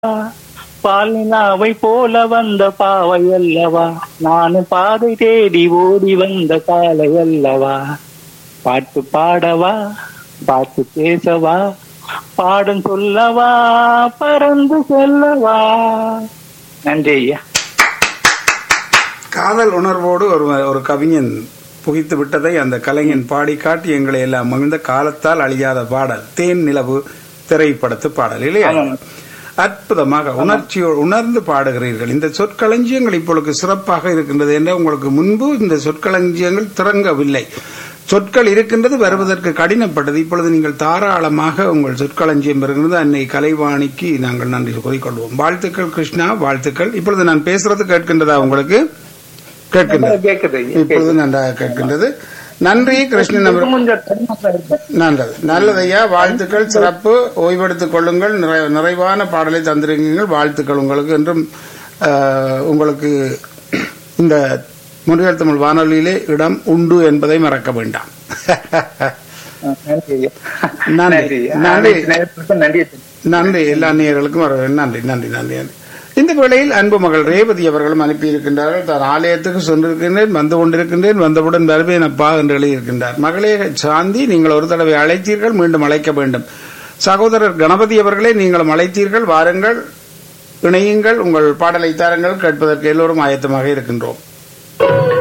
பால் நிலாவை போல வந்த பாவை அல்லவா நானும் பாதை தேடி ஓடி வந்த காலை அல்லவா பாட்டு பாடவா பாட்டு பேசவா பாடும் சொல்லவா பறந்து செல்லவா நன்றி ஐயா காதல் உணர்வோடு ஒரு ஒரு கவிஞன் புகித்து விட்டதை அந்த கலைஞன் பாடி காட்டி எங்களை எல்லாம் மகிழ்ந்த காலத்தால் அழியாத பாடல் தேன் நிலவு திரைப்படத்து பாடல் இல்லையா ஆமாம். அற்புதமாக உணர்ச்சியோடு உணர்ந்து பாடுகிறீர்கள் இந்த சொற்களஞ்சியங்கள் இப்பொழுது சிறப்பாக இருக்கின்றது என்ற உங்களுக்கு முன்பு இந்த சொற்களஞ்சியங்கள் திறங்கவில்லை சொற்கள் இருக்கின்றது வருவதற்கு கடினப்பட்டது இப்பொழுது நீங்கள் தாராளமாக உங்கள் சொற்களஞ்சியம் பெறுகிறது அன்னை கலைவாணிக்கு நாங்கள் நன்றி கூறிக்கொள்வோம் வாழ்த்துக்கள் கிருஷ்ணா வாழ்த்துக்கள் இப்பொழுது நான் பேசுறது கேட்கின்றதா உங்களுக்கு கேட்கின்றது கேக்குது ஐயா, இப்பொழுது கேக்குது. நன்றாக கேட்கின்றது நன்றி கிருஷ்ணன் அவர் கொஞ்சம் கடினமா இருக்கு. நல்லது நல்லது ஐயா வாழ்த்துக்கள் சிறப்பு ஓய்வெடுத்துக் கொள்ளுங்கள் நிறை- நிறைவான பாடலை தந்திருக்கீங்கள் வாழ்த்துக்கள் உங்களுக்கு என்றும் ஆஹ், உங்களுக்கு இந்த முருகல் தமிழ் வானொலியிலே இடம் உண்டு என்பதை மறக்க வேண்டாம் நன்றி ஐயா. நன்றி. நன்றி ஐயா. நன்றி. அனைத்து நேயர்களுக்கும் நன்றி ஐயா. நன்றி எல்லா நேயர்களுக்கும் வர நன்றி நன்றி நன்றி நன்றி இந்த வேளையில் அன்பு மகள் ரேவதி அவர்களும் அனுப்பியிருக்கின்றார்கள் தான் ஆலயத்துக்கு சென்றிருக்கின்றேன் வந்து கொண்டிருக்கின்றேன் வந்தவுடன் வருவேன் அப்பா என்று எழுதியிருக்கின்றார் மகளே சாந்தி நீங்கள் ஒரு தடவை அழைத்தீர்கள் மீண்டும் அழைக்க வேண்டும் சகோதரர் கணபதி அவர்களே நீங்களும் அழைத்தீர்கள் வாருங்கள் இணையுங்கள் உங்கள் பாடலை தாருங்கள் கேட்பதற்கு எல்லோரும் ஆயத்தமாக இருக்கின்றோம்